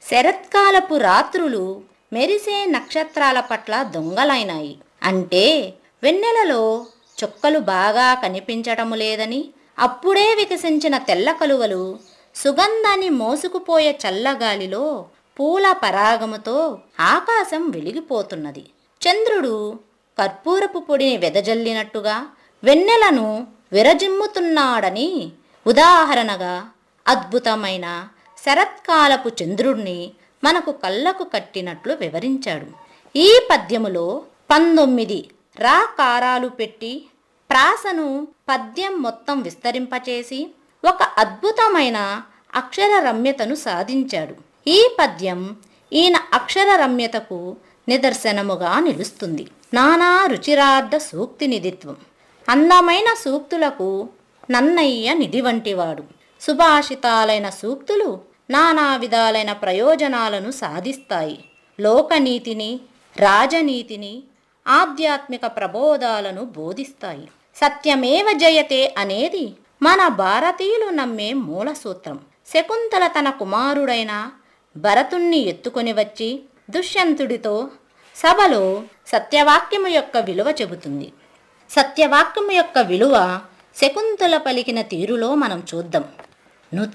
శరత్కాలపు రాత్రులు మెరిసే నక్షత్రాల పట్ల దొంగలైనాయి అంటే వెన్నెలలో చుక్కలు బాగా కనిపించటము లేదని అప్పుడే వికసించిన తెల్ల కలువలు సుగంధాన్ని మోసుకుపోయే చల్లగాలిలో పూల పరాగముతో ఆకాశం వెలిగిపోతున్నది చంద్రుడు కర్పూరపు పొడిని వెదజల్లినట్టుగా వెన్నెలను విరజిమ్ముతున్నాడని ఉదాహరణగా అద్భుతమైన శరత్కాలపు చంద్రుణ్ణి మనకు కళ్ళకు కట్టినట్లు వివరించాడు ఈ పద్యములో పంతొమ్మిది రా కారాలు పెట్టి ప్రాసను పద్యం మొత్తం విస్తరింపచేసి ఒక అద్భుతమైన అక్షర రమ్యతను సాధించాడు ఈ పద్యం ఈయన అక్షర రమ్యతకు నిదర్శనముగా నిలుస్తుంది నానా రుచిరార్థ సూక్తి నిధిత్వం అందమైన సూక్తులకు నన్నయ్య నిధి వంటివాడు సుభాషితాలైన సూక్తులు నానా విధాలైన ప్రయోజనాలను సాధిస్తాయి లోకనీతిని రాజనీతిని ఆధ్యాత్మిక ప్రబోధాలను బోధిస్తాయి సత్యమేవ జయతే అనేది మన భారతీయులు నమ్మే మూల సూత్రం శకుంతల తన కుమారుడైన భరతుణ్ణి ఎత్తుకొని వచ్చి దుష్యంతుడితో సభలో సత్యవాక్యము యొక్క విలువ చెబుతుంది సత్యవాక్యము యొక్క విలువ శకుంతల పలికిన తీరులో మనం చూద్దాం